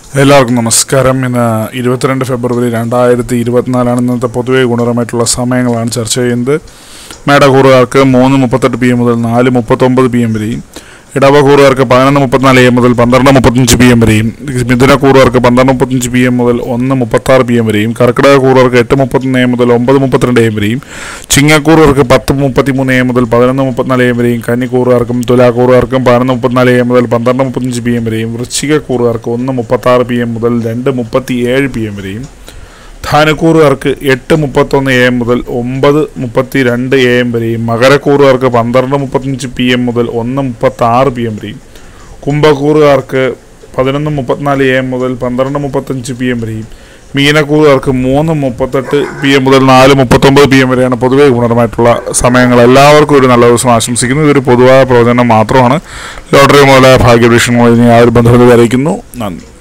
എല്ലാവർക്കും നമസ്കാരം ഇന്ന് ഇരുപത്തിരണ്ട് ഫെബ്രുവരി രണ്ടായിരത്തി ഇരുപത്തിനാലാണ് ഇന്നത്തെ പൊതുവെ ഗുണപരമായിട്ടുള്ള സമയങ്ങളാണ് ചർച്ച ചെയ്യുന്നത് മേടകൂറുകാർക്ക് മൂന്ന് മുപ്പത്തെട്ട് പി എം മുതൽ നാല് മുപ്പത്തൊമ്പത് പി എം വരെയും ഇടവകൂറുകാർക്ക് പതിനൊന്ന് മുപ്പത്തിനാല് എം മുതൽ പന്ത്രണ്ട് മുപ്പത്തഞ്ച് പി എം വരെയും മിഥുനക്കൂറുകാർക്ക് പന്ത്രണ്ട് മുപ്പത്തഞ്ച് പി എം മുതൽ ഒന്ന് മുപ്പത്താറ് പി എം വരെയും കർക്കിടക കൂറുകാർക്ക് എട്ട് മുപ്പത്തൊന്ന് എം മുതൽ ഒമ്പത് മുപ്പത്തിരണ്ട് എം വരെയും ചിങ്ങക്കൂറുകാർക്ക് പത്ത് മുപ്പത്തിമൂന്ന് എം മുതൽ പതിനൊന്ന് മുപ്പത്തിനാല് എം വരെയും കന്നിക്കൂറുകാർക്കും തുലാക്കൂറുകാർക്കും പതിനൊന്ന് മുപ്പത്തിനാല് എം മുതൽ പന്ത്രണ്ട് മുപ്പത്തഞ്ച് പി എം വരെയും വൃശ്ചികക്കൂറുകാർക്ക് ഒന്ന് മുപ്പത്താറ് പി എം മുതൽ രണ്ട് മുപ്പത്തി ഏഴ് പി എം വരെയും ധാനക്കൂറുകാർക്ക് എട്ട് മുപ്പത്തൊന്ന് എ എം മുതൽ ഒമ്പത് മുപ്പത്തി രണ്ട് എ എം വരെയും മകരക്കൂറുകാർക്ക് പന്ത്രണ്ട് മുപ്പത്തഞ്ച് പി എം മുതൽ ഒന്ന് മുപ്പത്തി ആറ് പി എം വരെയും കുംഭക്കൂറുകാർക്ക് പതിനൊന്ന് മുപ്പത്തിനാല് എ എം മുതൽ പന്ത്രണ്ട് മുപ്പത്തഞ്ച് പി എം വരെയും മീനക്കൂറുകാർക്ക് മൂന്ന് മുപ്പത്തെട്ട് പി എം മുതൽ നാല് മുപ്പത്തൊമ്പത് പി എം വരെയാണ് പൊതുവെ ഗുണപരമായിട്ടുള്ള സമയങ്ങൾ എല്ലാവർക്കും ഒരു നല്ല ദിവസം ആശംസിക്കുന്നു ഇതൊരു പൊതുവായ പ്രവചനം മാത്രമാണ് ലോട്ടറി മുതലായ ഭാഗ്യപരീക്ഷണങ്ങളിൽ യാതൊരു ബന്ധത്തിൽ അറിയിക്കുന്നു നന്ദി